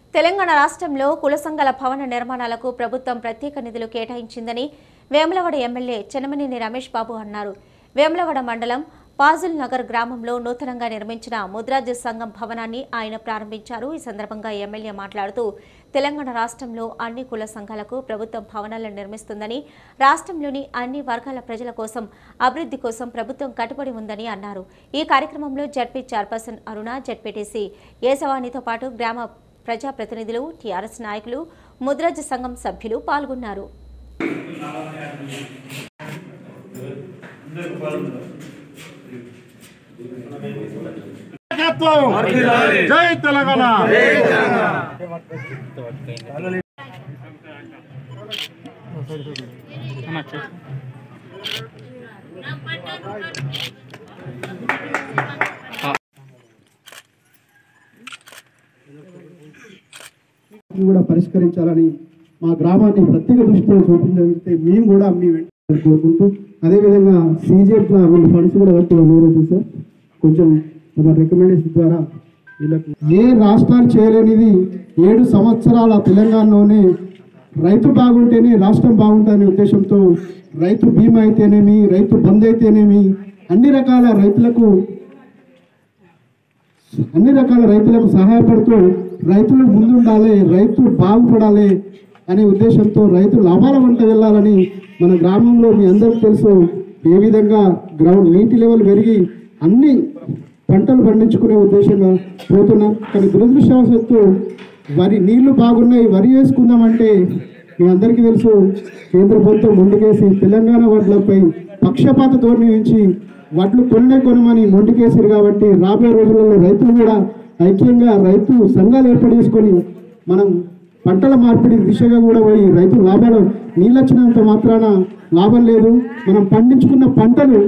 తెలంగాణ రాష్ట్రంలో కుల సంఘాల భవన నిర్మాణాలకు ప్రభుత్వం ప్రత్యేక నిధులు కేటాయించిందని వేములవాడ ఎమ్మెల్యే చెనమనేని రమేష్ బాబు అన్నారు వేములవాడ మండలం పాజుల్ నగర్ గ్రామంలో నూతనంగా నిర్మించిన ముద్రాజ్ సంఘం భవనాన్ని ఆయన ప్రారంభించారు ఈ సందర్భంగా ఎమ్మెల్యే మాట్లాడుతూ తెలంగాణ రాష్ట్రంలో అన్ని కుల సంఘాలకు ప్రభుత్వం భవనాలను నిర్మిస్తుందని రాష్ట్రంలోని అన్ని వర్గాల ప్రజల కోసం అభివృద్ధి కోసం ప్రభుత్వం కట్టుబడి ఉందని అన్నారు ఈ కార్యక్రమంలో జడ్పీ చైర్పర్సన్ అరుణ జడ్పీటీసీ ఏసవాణితో పాటు గ్రామ ప్రజాప్రతినిధులు టీఆర్ఎస్ నాయకులు ముద్రాజ్ సంఘం సభ్యులు పాల్గొన్నారు జై తెలంగాణ కూడా పరిష్కరించాలని మా గ్రామాన్ని ప్రత్యేక దృష్టిలో చూపించగలిగితే మేము కూడా మీ వెంట కోరుకుంటూ అదేవిధంగా సీజేఎఫ్ రెండు ఫండ్స్ కూడా వచ్చి మీరు సార్ కొంచెం మన రికమెండేషన్ ద్వారా వీళ్ళకు ఏ రాష్ట్రాలు చేయలేనిది ఏడు సంవత్సరాల తెలంగాణలోనే రైతు బాగుంటేనే రాష్ట్రం బాగుంటుందనే ఉద్దేశంతో రైతు బీమా అయితేనేమి రైతు బంద్ అయితేనేమి అన్ని రకాల రైతులకు అన్ని రకాల రైతులకు సహాయపడుతూ రైతులు ముందుండాలి రైతు బాగుపడాలి అనే ఉద్దేశంతో రైతు లాభాల వంట వెళ్ళాలని మన గ్రామంలో మీ అందరికీ తెలుసు ఏ విధంగా గ్రౌండ్ నీటి లెవెల్ పెరిగి అన్ని పంటలు పండించుకునే ఉద్దేశంగా పోతున్నాం కానీ దురదృష్టవశాత్తు వరి నీళ్లు బాగున్నాయి వరి వేసుకుందామంటే మీ అందరికీ తెలుసు కేంద్ర ప్రభుత్వం ముందుకేసి తెలంగాణ వడ్లపై పక్షపాత ధోరణి నుంచి వడ్లు కొన్నే కొనమని మొండికేసారు కాబట్టి రాబోయే రోజులలో రైతులు కూడా ఐక్యంగా రైతు సంఘాలు ఏర్పాటు చేసుకొని మనం పంటల మార్పిడి దిశగా కూడా పోయి రైతు లాభాలు నీళ్ళు వచ్చినంత మాత్రాన లాభం లేదు మనం పండించుకున్న పంటలు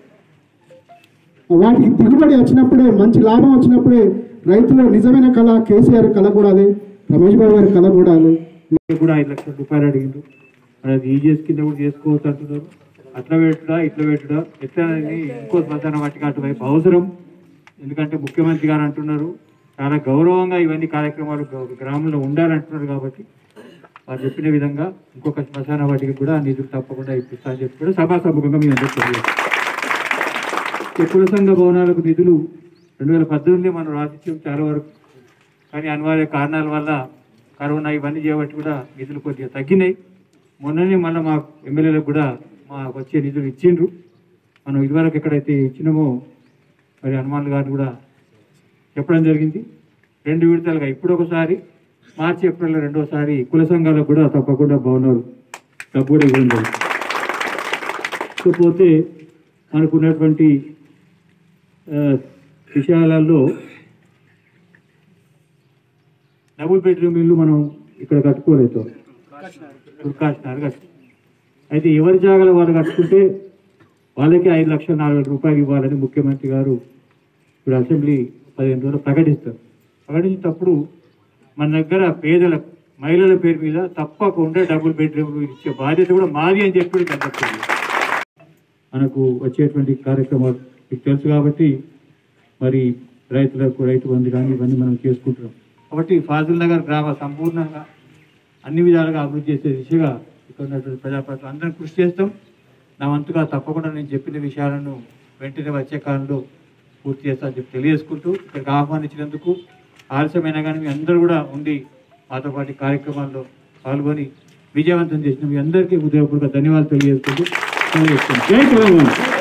వాటికి దిగుబడి వచ్చినప్పుడే మంచి లాభం వచ్చినప్పుడే రైతుల నిజమైన కళ కేసీఆర్ కళ కూడా అదే రమేష్ బాబు గారి కళ కూడా అదే కూడా ఐదు లక్షల రూపాయలు అడిగిండు మరి అది ఈజీఎస్ కింద కూడా చేసుకోవచ్చు అంటున్నారు అట్లా పెట్టుడా ఇట్లా పెట్టుడా ఎట్లా అని ఇంకో శ్మశాన వాటికి అటువైపు అవసరం ఎందుకంటే ముఖ్యమంత్రి గారు అంటున్నారు చాలా గౌరవంగా ఇవన్నీ కార్యక్రమాలు గ్రా- గ్రామంలో ఉండాలంటున్నారు కాబట్టి వారు చెప్పిన విధంగా ఇంకొక శ్మశాన వాటికి కూడా ఆ నిధులు తప్పకుండా ఇప్పిస్తా అని చెప్పి కూడా సభాసభకంగా మీ అందరికీ తెలియదు ఈ కుల సంఘ భవనాలకు నిధులు రెండు వేల పద్దెనిమిది మనం రాసిచ్చాం చాలా వరకు కానీ అనివార్య కారణాల వల్ల కరోనా ఇవన్నీ చేయబట్టి కూడా నిధులు కొద్దిగా తగ్గినాయి మొన్ననే మళ్ళీ మా ఎమ్మెల్యేలకు కూడా మా వచ్చే నిధులు ఇచ్చిండ్రు మనం ఇదివరకు ఎక్కడైతే ఇచ్చినామో మరి హనుమాన్ గారిని కూడా చెప్పడం జరిగింది రెండు విడతలుగా ఇప్పుడు ఒకసారి మార్చి ఏప్రిల్ రెండోసారి కుల సంఘాలకు కూడా తప్పకుండా భవనాలు డబ్బు కూడా ఇవ్వడం జరిగింది ఇకపోతే మనకున్నటువంటి ఆ, విషయాలలో డబుల్ బెడ్రూమ్ ఇల్లు మనం ఇక్కడ కట్టుకోలేదు దుర్కాశనాలు కట్టు అయితే ఎవరి జాగాలో వాళ్ళు కట్టుకుంటే వాళ్ళకి ఐదు లక్షల నాలుగు వేల రూపాయలు ఇవ్వాలని ముఖ్యమంత్రి గారు ఇప్పుడు అసెంబ్లీ పదిహేను రోజులు ప్రకటిస్తారు ప్రకటించేటప్పుడు మన దగ్గర పేదలకు మహిళల పేరు మీద తప్పకుండా డబుల్ బెడ్రూమ్ ఇచ్చే బాధ్యత కూడా మాది అని చెప్పి చెప్తుంది మనకు వచ్చేటువంటి కార్యక్రమాలు మీకు తెలుసు కాబట్టి మరి రైతులకు రైతు బంధు కానీ ఇవన్నీ మనం చేసుకుంటున్నాం కాబట్టి ఫాజిల్ నగర్ గ్రామ సంపూర్ణంగా అన్ని విధాలుగా అభివృద్ధి చేసే దిశగా ఇక్కడ ఉన్నటువంటి ప్రజాప్రతినిధులు అందరం కృషి చేస్తాం నా వంతుగా తప్పకుండా నేను చెప్పిన విషయాలను వెంటనే వచ్చే కాలంలో పూర్తి చేస్తా చెప్పి తెలియజేసుకుంటూ ఇక్కడికి ఆహ్వానించినందుకు ఆలస్యమైనా కానీ మీ అందరూ కూడా ఉండి మాతో పాటు ఈ కార్యక్రమాల్లో పాల్గొని విజయవంతం చేసిన మీ అందరికీ హృదయపూర్వక ధన్యవాదాలు తెలియజేసుకుంటూ తెలియజేస్తున్నాను. జై తెలంగాణ